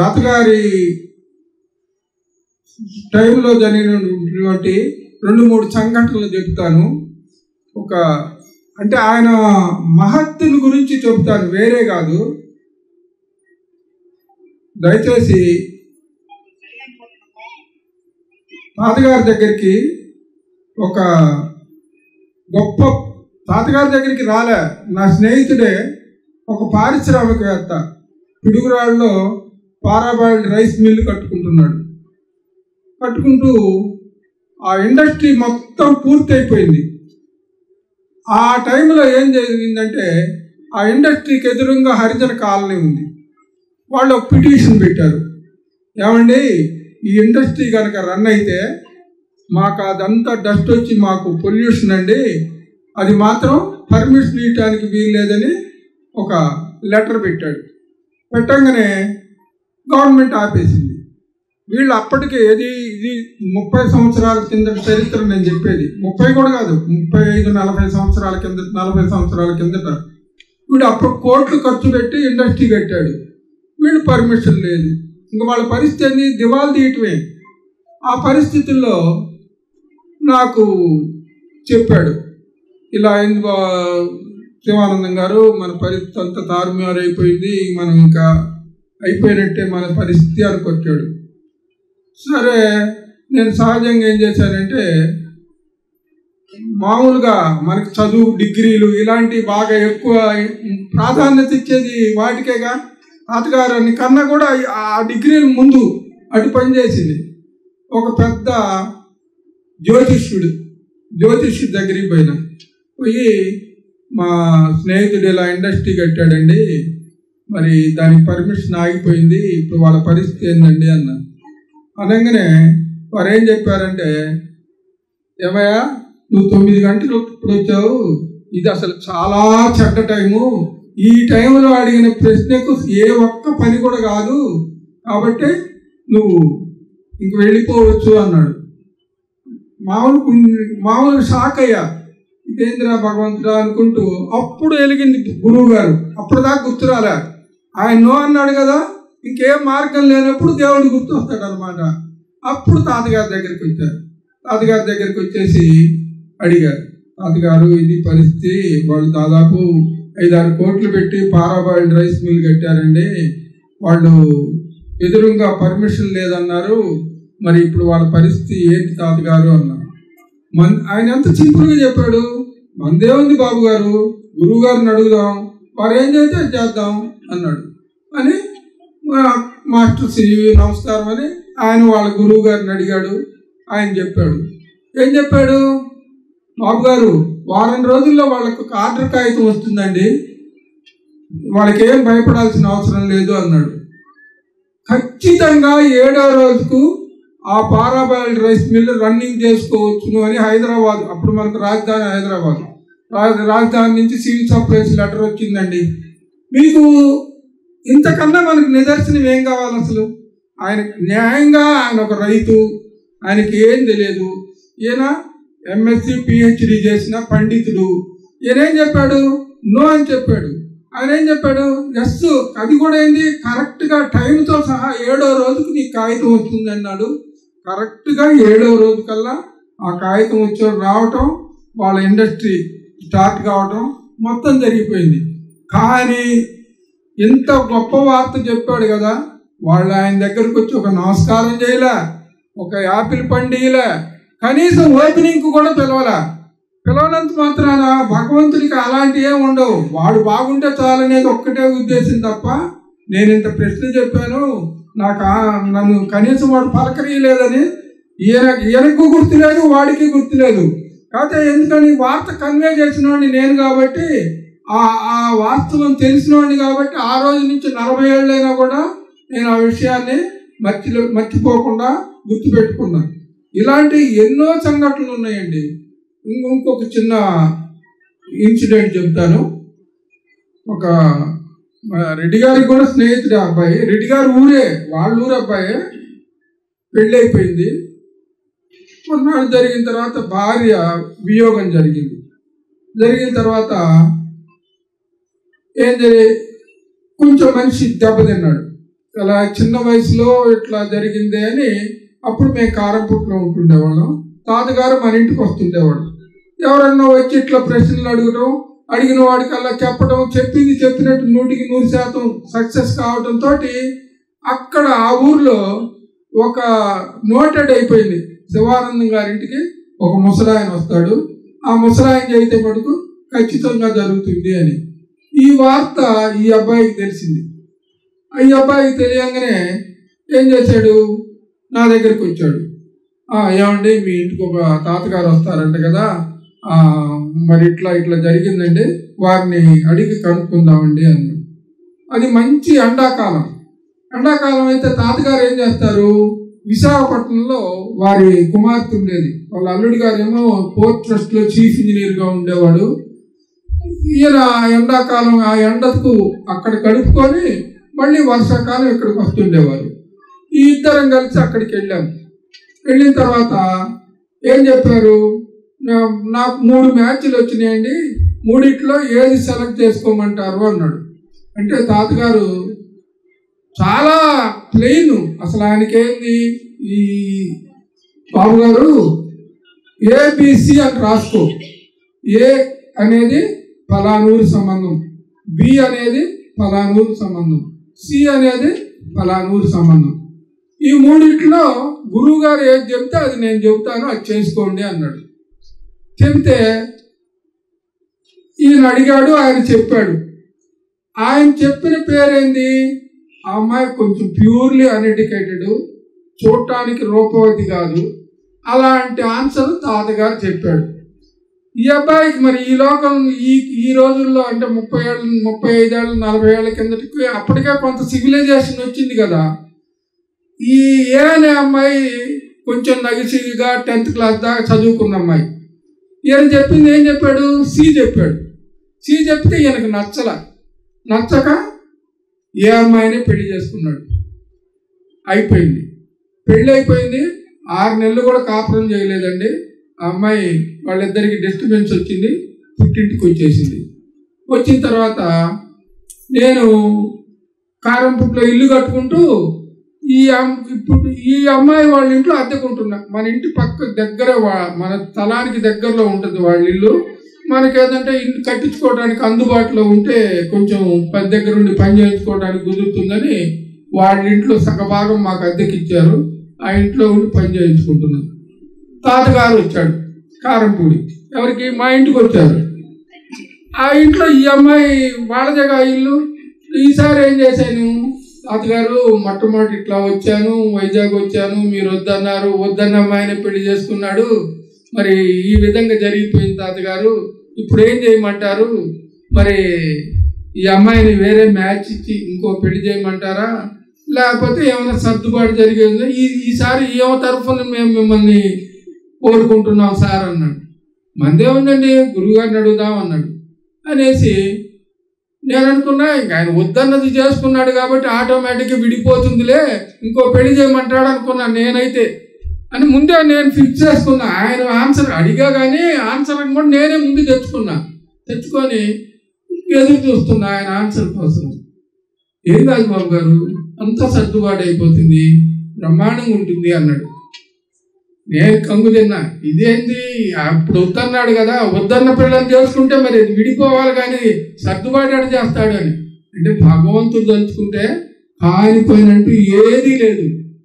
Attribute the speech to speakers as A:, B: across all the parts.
A: తాతగారి టైంలో జరిగినటువంటి రెండు మూడు సంఘటనలు చెప్తాను ఒక అంటే ఆయన మహత్తుని గురించి చెప్తాను వేరే కాదు దయచేసి తాతగారి దగ్గరికి ఒక గొప్ప తాతగారి దగ్గరికి రాలే నా స్నేహితుడే ఒక పారిశ్రామికవేత్త పిడుగురాళ్ళలో పారాబాయిల్డ్ రైస్ మిల్లు కట్టుకుంటున్నాడు కట్టుకుంటూ ఆ ఇండస్ట్రీ మొత్తం పూర్తి అయిపోయింది ఆ టైంలో ఏం జరిగిందంటే ఆ ఇండస్ట్రీకి ఎదురుగా హరిజన కాలనీ ఉంది వాళ్ళు ఒక పిటిషన్ పెట్టారు ఏమండి ఈ ఇండస్ట్రీ కనుక రన్ అయితే మాకు అదంతా డస్ట్ వచ్చి మాకు పొల్యూషన్ అండి అది మాత్రం పర్మిషన్ ఇవ్వడానికి వీల్లేదని ఒక లెటర్ పెట్టాడు పెట్టంగానే గవర్నమెంట్ ఆపేసింది వీళ్ళు అప్పటికే ఏది ఇది ముప్పై సంవత్సరాల కింద చరిత్ర నేను చెప్పేది ముప్పై కూడా కాదు ముప్పై ఐదు నలభై సంవత్సరాల కింద నలభై సంవత్సరాల కిందట వీడు అప్పుడు కోట్లు ఖర్చు పెట్టి ఇండస్ట్రీ కట్టాడు వీళ్ళు పర్మిషన్ లేదు ఇంకా వాళ్ళ పరిస్థితి ఏంది దివాలు తీయటమే ఆ పరిస్థితుల్లో నాకు చెప్పాడు ఇలా అయింది బా శివానందం గారు మన పరిస్థితి అంతా తారుమారు అయిపోయింది మనం ఇంకా అయిపోయినట్టే మన పరిస్థితి అనుకొచ్చాడు సరే నేను సహజంగా ఏం చేశానంటే మామూలుగా మనకి చదువు డిగ్రీలు ఇలాంటివి బాగా ఎక్కువ ప్రాధాన్యత ఇచ్చేది వాటికేగా తాతగారు అని కన్నా కూడా ఆ డిగ్రీల ముందు అటు పనిచేసింది ఒక పెద్ద జ్యోతిష్యుడు జ్యోతిష్యుడి దగ్గరికి పోయినా పోయి మా స్నేహితుడు ఇలా ఇండస్ట్రీ కట్టాడండి మరి దానికి పర్మిషన్ ఆగిపోయింది ఇప్పుడు వాళ్ళ పరిస్థితి ఏందండి అన్న అనగానే వారు ఏం చెప్పారంటే ఏమయ్యా నువ్వు తొమ్మిది గంటలు ఇప్పుడు వచ్చావు ఇది అసలు చాలా చెడ్డ టైము ఈ టైంలో అడిగిన ప్రశ్నకు ఏ ఒక్క పని కూడా కాదు కాబట్టి నువ్వు ఇంక వెళ్ళిపోవచ్చు అన్నాడు మామూలు కు- మామూలు షాక్ అయ్యా ఇదేంద్రా భగవంతుడా అనుకుంటూ అప్పుడు వెలిగింది గురువు గారు అప్పుడు దాకా గుర్తురాలే ఆయన నో అన్నాడు కదా ఇంకేం మార్గం లేనప్పుడు దేవుడు గుర్తు వస్తాడు అనమాట అప్పుడు తాతగారి దగ్గరికి వచ్చారు తాతగారి దగ్గరికి వచ్చేసి అడిగారు తాతగారు ఇది పరిస్థితి వాళ్ళు దాదాపు ఐదారు కోట్లు పెట్టి పారాబాయిల్డ్ రైస్ మిల్ కట్టారండి వాళ్ళు ఎదురుగా పర్మిషన్ లేదన్నారు మరి ఇప్పుడు వాళ్ళ పరిస్థితి ఏంటి తాతగారు అన్నారు మన ఆయన ఎంత సింపుల్గా చెప్పాడు మందేముంది బాబు గారు గురువు గారిని అడుగుదాం వారు ఏం చేస్తే అది చేద్దాం అన్నాడు అని మా మాస్టర్ శ్రీ నమస్కారం అని ఆయన వాళ్ళ గురువు గారిని అడిగాడు ఆయన చెప్పాడు ఏం చెప్పాడు బాబు గారు వారం రోజుల్లో వాళ్ళకు ఒక ఆర్డర్ కాగితం వస్తుందండి వాళ్ళకి ఏం భయపడాల్సిన అవసరం లేదు అన్నాడు ఖచ్చితంగా ఏడో రోజుకు ఆ పారాబాయిల్డ్ రైస్ మిల్ రన్నింగ్ చేసుకోవచ్చును అని హైదరాబాద్ అప్పుడు మనకు రాజధాని హైదరాబాద్ రా- రాజధాని నుంచి సివిల్ సప్లైస్ లెటర్ వచ్చిందండి మీకు ఇంతకన్నా మనకు నిదర్శనం ఏం కావాలి అసలు ఆయన న్యాయంగా ఆయన ఒక రైతు ఆయనకి ఏం తెలియదు ఈయన ఎంఎస్సి పిహెచ్డి చేసిన పండితుడు ఈయన ఏం చెప్పాడు నో అని చెప్పాడు ఆయన ఏం చెప్పాడు ఎస్ అది కూడా ఏంది కరెక్ట్గా టైంతో సహా ఏడో రోజుకి నీ కాగితం వస్తుంది అన్నాడు కరెక్ట్గా ఏడో రోజు కల్లా ఆ కాగితం వచ్చి రావటం వాళ్ళ ఇండస్ట్రీ స్టార్ట్ కావటం మొత్తం జరిగిపోయింది కానీ ఇంత గొప్ప వార్త చెప్పాడు కదా వాళ్ళు ఆయన దగ్గరకు వచ్చి ఒక నమస్కారం చేయలే ఒక యాపిల్ పండియలే కనీసం ఓపెనింగ్ కూడా పిలవలే పిలవనంత మాత్రాన భగవంతుడికి అలాంటివి ఏమి ఉండవు వాడు బాగుంటే చాలనేది ఒక్కటే ఉద్దేశం తప్ప నేను ఇంత ప్రశ్న చెప్పాను నాకు ఆ- నన్ను కనీసం వాడు పలకరియలేదని ఈయన ఈయనకు గుర్తులేదు వాడికి గుర్తులేదు కాకపోతే ఎందుకని వార్త కన్వే చేసిన వాడిని నేను కాబట్టి ఆ ఆ వాస్తవం తెలిసిన వాడిని కాబట్టి ఆ రోజు నుంచి నలభై ఏళ్ళైనా కూడా నేను ఆ విషయాన్ని మర్చి మర్చిపోకుండా గుర్తుపెట్టుకున్నాను ఇలాంటి ఎన్నో సంఘటనలు ఉన్నాయండి ఇంకొ- ఇంకొక చిన్న ఇన్సిడెంట్ చెప్తాను ఒక మా రెడ్డి గారికి కూడా స్నేహితుడు ఆ అబ్బాయి రెడ్డి గారి ఊరే వాళ్ళ ఊరు అబ్బాయి పెళ్ళి అయిపోయింది కొన్నాళ్ళు జరిగిన తర్వాత భార్య వియోగం జరిగింది జరిగిన తర్వాత ఏం జరిగి కొంచెం మనిషి దెబ్బతిన్నాడు అలా చిన్న వయసులో ఇట్లా జరిగింది అని అప్పుడు మేము కారంపుట్లో ఉంటుండేవాళ్ళం తాతగారు మన ఇంటికి వస్తుండేవాడు ఎవరన్నా వచ్చి ఇట్లా ప్రశ్నలు అడగడం అడిగిన వాడికల్లా చెప్పడం చెప్పింది చెప్పినట్టు నూటికి నూరు శాతం సక్సెస్ కావడంతో అక్కడ ఆ ఊర్లో ఒక నోటెడ్ అయిపోయింది శివానందం గారింటికి ఒక ముసలాయన వస్తాడు ఆ ముసలాయన చేయితే మటుకు ఖచ్చితంగా జరుగుతుంది అని ఈ వార్త ఈ అబ్బాయికి తెలిసింది ఈ అబ్బాయికి తెలియంగానే ఏం చేశాడు నా దగ్గరికి వచ్చాడు "ఆ, ఏమండి మీ ఇంటికి ఒక తాతగారు వస్తారంట కదా ఆ, మరి ఇట్లా ఇట్లా జరిగిందండి వారిని అడిగి కనుక్కుందామండి అన్నాడు అది మంచి ఎండాకాలం ఎండాకాలం అయితే తాతగారు ఏం చేస్తారు విశాఖపట్నంలో వారి కుమార్తె ఉండేది వాళ్ళ అల్లుడి గారేమో పోర్ట్ ట్రస్ట్ లో చీఫ్ ఇంజనీర్ గా ఉండేవాడు ఈయన ఎండాకాలం ఆ ఎండకు అక్కడ గడుపుకొని మళ్ళీ వర్షాకాలం ఇక్కడికి వస్తుండేవారు ఈ ఇద్దరం కలిసి అక్కడికి వెళ్ళాం వెళ్ళిన తర్వాత ఏం చెప్పారు నా- నాకు మూడు మ్యాచ్లు వచ్చినాయండి మూడిట్లో ఏది సెలెక్ట్ చేసుకోమంటారు అన్నాడు అంటే తాతగారు చాలా ప్లెయిన్ అసలు ఆయనకేంది ఈ బాబు గారు ఏబిసి అని రాసుకో ఏ అనేది ఫలానూరు సంబంధం బి అనేది ఫలానూరు సంబంధం సి అనేది ఫలానూరు సంబంధం ఈ మూడిట్లో గురువు గారు ఏది చెప్తే అది నేను చెబుతాను అది చేసుకోండి అన్నాడు చెబితే ఈయన అడిగాడు ఆయన చెప్పాడు ఆయన చెప్పిన పేరేంది ఆ అమ్మాయి కొంచెం ప్యూర్లీ అన్ఎడ్యుకేటెడ్ చూడటానికి రూపవతి కాదు అలాంటి ఆన్సర్ తాతగారు చెప్పాడు ఈ అబ్బాయికి మరి ఈ లోకం ఈ ఈ రోజుల్లో అంటే ముప్పై ఏళ్ళు ముప్పై ఐదేళ్ళు నలభై ఏళ్ళ కిందటికి అప్పటికే కొంత సివిలైజేషన్ వచ్చింది కదా ఈ ఏ అనే అమ్మాయి కొంచెం నగిసిగా టెన్త్ క్లాస్ దాకా చదువుకున్న అమ్మాయి ఈయన చెప్పింది ఏం చెప్పాడు సి చెప్పాడు సి చెప్తే ఈయనకు నచ్చల నచ్చక ఏ అమ్మాయిని పెళ్లి చేసుకున్నాడు అయిపోయింది పెళ్లి అయిపోయింది ఆరు నెలలు కూడా కాపురం చేయలేదండి ఆ అమ్మాయి వాళ్ళిద్దరికి డిస్టర్బెన్స్ వచ్చింది పుట్టింటికి వచ్చేసింది వచ్చిన తర్వాత నేను కారంపుట్లో ఇల్లు కట్టుకుంటూ ఈ అమ్- ఇప్పుడు ఈ అమ్మాయి వాళ్ళ ఇంట్లో అద్దెకుంటున్నా మన ఇంటి పక్క దగ్గర వా- మన స్థలానికి దగ్గరలో ఉంటుంది వాళ్ళ ఇల్లు మనకి ఏదంటే ఇల్లు కట్టించుకోవడానికి అందుబాటులో ఉంటే కొంచెం పని దగ్గర ఉండి పని చేయించుకోవడానికి కుదురుతుందని వాళ్ళ ఇంట్లో సగభాగం మాకు అద్దెకి ఇచ్చారు ఆ ఇంట్లో ఉండి పని చేయించుకుంటున్నాం తాతగారు వచ్చాడు కారంపూడి ఎవరికి మా ఇంటికి వచ్చారు ఆ ఇంట్లో ఈ అమ్మాయి వాళ్ళదేగా ఆ ఇల్లు ఈసారి ఏం చేశాను తాతగారు మొట్టమొదటి ఇట్లా వచ్చాను వైజాగ్ వచ్చాను మీరు వద్దన్నారు వద్దన్న అమ్మాయిని పెళ్లి చేసుకున్నాడు మరి ఈ విధంగా జరిగిపోయింది తాతగారు ఇప్పుడు ఏం చేయమంటారు మరి ఈ అమ్మాయిని వేరే మ్యాచ్ ఇచ్చి ఇంకో పెళ్లి చేయమంటారా లేకపోతే ఏమైనా సర్దుబాటు జరిగేది ఈ ఈసారి ఏమో తరఫున మేము మిమ్మల్ని కోరుకుంటున్నాం సార్ అన్నాడు మందే ఉందండి గురువుగారిని అడుగుదాం అన్నాడు అనేసి నేను అనుకున్నా ఇంకా ఆయన వద్దన్నది చేసుకున్నాడు కాబట్టి ఆటోమేటిక్గా విడిపోతుందిలే ఇంకో పెళ్లి చేయమంటాడు అనుకున్నా నేనైతే అని ముందే నేను ఫిక్స్ చేసుకున్నా ఆయన ఆన్సర్ అడిగా కానీ ఆన్సర్ కూడా నేనే ముందు తెచ్చుకున్నా తెచ్చుకొని ఎదురు చూస్తున్నా ఆయన ఆన్సర్ కోసం ఏం కాదు బాబు గారు అంతా సర్దుబాటు అయిపోతుంది బ్రహ్మాండంగా ఉంటుంది అన్నాడు నేను కంగు తిన్నా ఇదేంటి అప్పుడు వద్దన్నాడు కదా వద్దన్న పిల్లలు చేసుకుంటే మరి అది విడిపోవాలి కానీ సర్దుబాటు ఎడ చేస్తాడు అని అంటే భగవంతుడు తలుచుకుంటే కాలిపోయినట్టు ఏదీ లేదు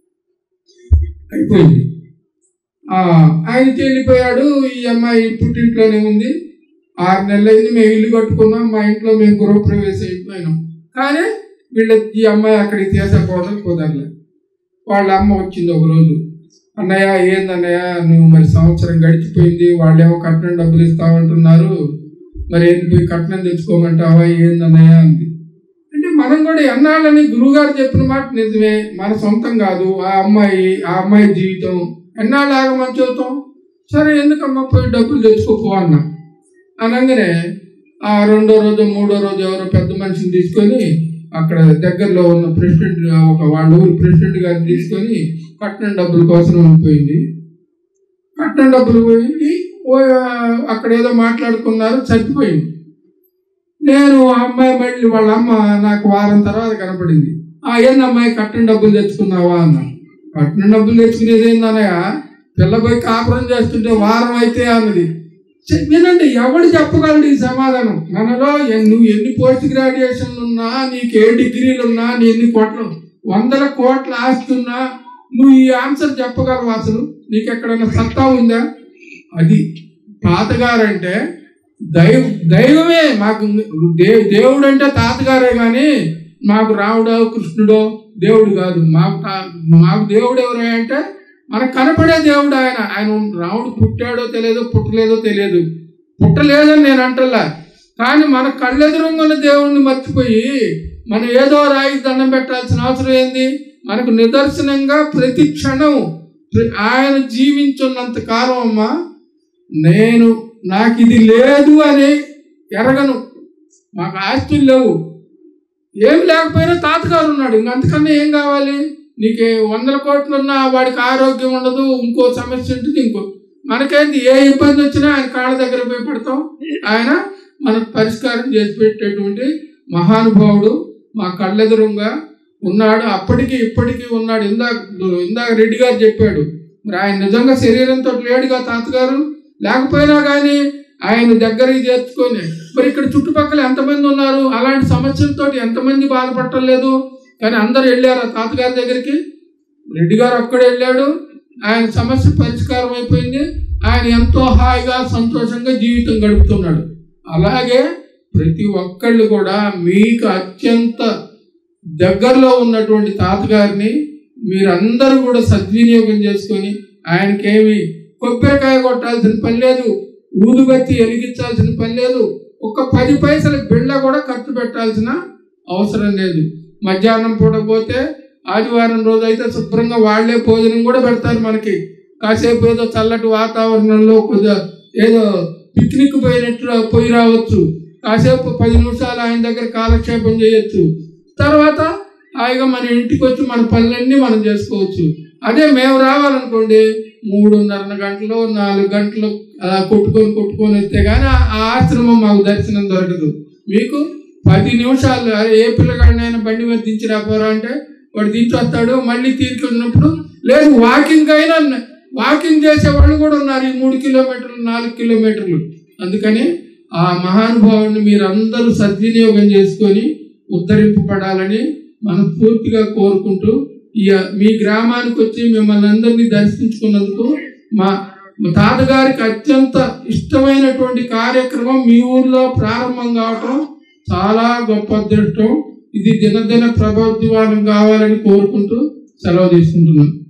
A: అయిపోయింది ఆ, ఆయన వెళ్ళిపోయాడు ఈ అమ్మాయి పుట్టింట్లోనే ఉంది ఆరు నెలలు అయింది మేము ఇల్లు కట్టుకున్నాం మా ఇంట్లో మేము గృహప్రవేశం అయిపోయినాం కానీ వీళ్ళ ఈ అమ్మాయి అక్కడికి తీసకపోవడం కుదరలేదు వాళ్ళ అమ్మ వచ్చింది ఒక రోజు అన్నయ్య ఏందన్నయ్య నువ్వు మరి సంవత్సరం గడిచిపోయింది వాళ్ళేమో కట్నం డబ్బులు ఇస్తామంటున్నారు మరి ఏంటి పోయి కట్నం తెచ్చుకోమంటావా ఏందన్నయ్య అంది అంటే మనం కూడా ఎన్నాళ్ళని గురువుగారు చెప్పిన మాట నిజమే మన సొంతం కాదు ఆ అమ్మాయి ఆ అమ్మాయి జీవితం ఎన్నాళ్ళు ఆగమని చెబుతాం సరే ఎందుకమ్మా పోయి డబ్బులు తెచ్చుకోపో అన్నా అనగానే ఆ రెండో రోజు మూడో రోజు ఎవరో పెద్ద మనిషిని తీసుకొని అక్కడ దగ్గరలో ఉన్న ప్రెసిడెంట్ ఒక వాళ్ళ ఊరి ప్రెసిడెంట్ గారిని తీసుకొని కట్నం డబ్బుల కోసం వెళ్ళిపోయింది కట్నం డబ్బులు పోయింది ఓ, అక్కడ ఏదో మాట్లాడుకున్నారు చచ్చిపోయింది నేను ఆ అమ్మాయి మళ్ళీ వాళ్ళ అమ్మ నాకు వారం తర్వాత కనపడింది ఆ ఏందమ్మాయి కట్టిన డబ్బులు తెచ్చుకున్నావా అన్నా కట్టిన డబ్బులు తెచ్చుకునేది ఏందన్నయ్య పిల్ల పోయి కాపురం చేస్తుంటే వారం అయితే అన్నది చె- వినండి ఎవడు చెప్పగలడు ఈ సమాధానం మనలో ఎన్- నువ్వు ఎన్ని పోస్ట్ గ్రాడ్యుయేషన్లు ఉన్నా నీకు ఏ డిగ్రీలు ఉన్నా నీ ఎన్ని కోట్లు వందల కోట్ల ఆస్తి ఉన్నా నువ్వు ఈ ఆన్సర్ చెప్పగలవు అసలు నీకు ఎక్కడైనా సత్తా ఉందా అది తాతగారంటే దైవ దైవమే మాకు దే దేవుడు అంటే తాతగారే కానీ మాకు రాముడో కృష్ణుడో దేవుడు కాదు మాకు తా- మాకు దేవుడు ఎవరు అంటే మనకు కనపడే దేవుడు ఆయన ఆయన రాముడు పుట్టాడో తెలియదు పుట్టలేదో తెలియదు పుట్టలేదని నేను అంటలా కానీ మన కళ్ళెదురుంగున్న దేవుణ్ణి మర్చిపోయి మనం ఏదో రాయి దండం పెట్టాల్సిన అవసరం ఏంది మనకు నిదర్శనంగా ప్రతి క్షణం ప్ర- ఆయన జీవించున్నంత కాలం అమ్మా నేను నాకు ఇది లేదు అని ఎరగను మాకు ఆస్తులు లేవు ఏం లేకపోయినా తాతగారు ఉన్నాడు ఇంక అంతకన్నా ఏం కావాలి నీకు వందల కోట్లు ఉన్నా వాడికి ఆరోగ్యం ఉండదు ఇంకో సమస్య ఉంటుంది ఇంకో మనకేంది ఏ ఇబ్బంది వచ్చినా ఆయన కాళ్ళ దగ్గర పోయి పెడతాం ఆయన మనకు పరిష్కారం చేసి పెట్టేటువంటి మహానుభావుడు మా కళ్ళెదురుగా ఉన్నాడు అప్పటికి ఇప్పటికీ ఉన్నాడు ఇందాక ఇందాక రెడ్డి గారు చెప్పాడు మరి ఆయన నిజంగా శరీరంతో లేడుగా తాతగారు లేకపోయినా కానీ ఆయన దగ్గరికి చేర్చుకొని మరి ఇక్కడ చుట్టుపక్కల ఎంతమంది ఉన్నారు అలాంటి సమస్యలతో ఎంతమంది బాధపడలేదు కానీ అందరు వెళ్ళారు ఆ తాతగారి దగ్గరికి రెడ్డి గారు ఒక్కడే వెళ్ళాడు ఆయన సమస్య పరిష్కారం అయిపోయింది ఆయన ఎంతో హాయిగా సంతోషంగా జీవితం గడుపుతున్నాడు అలాగే ప్రతి ఒక్కళ్ళు కూడా మీకు అత్యంత దగ్గరలో ఉన్నటువంటి తాతగారిని మీరందరూ కూడా సద్వినియోగం చేసుకొని ఆయనకేమి కొబ్బరికాయ కొట్టాల్సిన పని లేదు ఊదుబత్తి వెలిగించాల్సిన పని లేదు ఒక పది పైసల బిళ్ళ కూడా ఖర్చు పెట్టాల్సిన అవసరం లేదు మధ్యాహ్నం పూట పోతే ఆదివారం రోజు అయితే శుభ్రంగా వాళ్ళే భోజనం కూడా పెడతారు మనకి కాసేపు ఏదో చల్లటి వాతావరణంలో కొద్దిగా ఏదో పిక్నిక్ పోయినట్లు పోయి రావచ్చు కాసేపు పది నిమిషాలు ఆయన దగ్గర కాలక్షేపం చేయొచ్చు తర్వాత హాయిగా మన ఇంటికి వచ్చి మన పనులన్నీ మనం చేసుకోవచ్చు అదే మేము రావాలనుకోండి మూడున్నర గంటలు నాలుగు గంటలు అలా కొట్టుకొని కొట్టుకొని వస్తే కానీ ఆ ఆ ఆశ్రమం మాకు దర్శనం దొరకదు మీకు పది నిమిషాలు అరే ఏ పిల్లగాడినైనా బండి మీద దించి రాపోరా అంటే వాడు దించి వస్తాడు మళ్ళీ తీరికి ఉన్నప్పుడు లేదు వాకింగ్ అయినా వాకింగ్ చేసే వాళ్ళు కూడా ఉన్నారు ఈ మూడు కిలోమీటర్లు నాలుగు కిలోమీటర్లు అందుకని ఆ మహానుభావుని మీరు అందరూ సద్వినియోగం చేసుకొని ఉద్ధరింపబడాలని మనస్ఫూర్తిగా కోరుకుంటూ ఈ మీ గ్రామానికి వచ్చి మిమ్మల్ని అందరినీ దర్శించుకున్నందుకు మా మా తాతగారికి అత్యంత ఇష్టమైనటువంటి కార్యక్రమం మీ ఊర్లో ప్రారంభం కావటం చాలా గొప్ప అదృష్టం ఇది దినదిన ప్రభోద్వానం కావాలని కోరుకుంటూ సెలవు తీసుకుంటున్నాను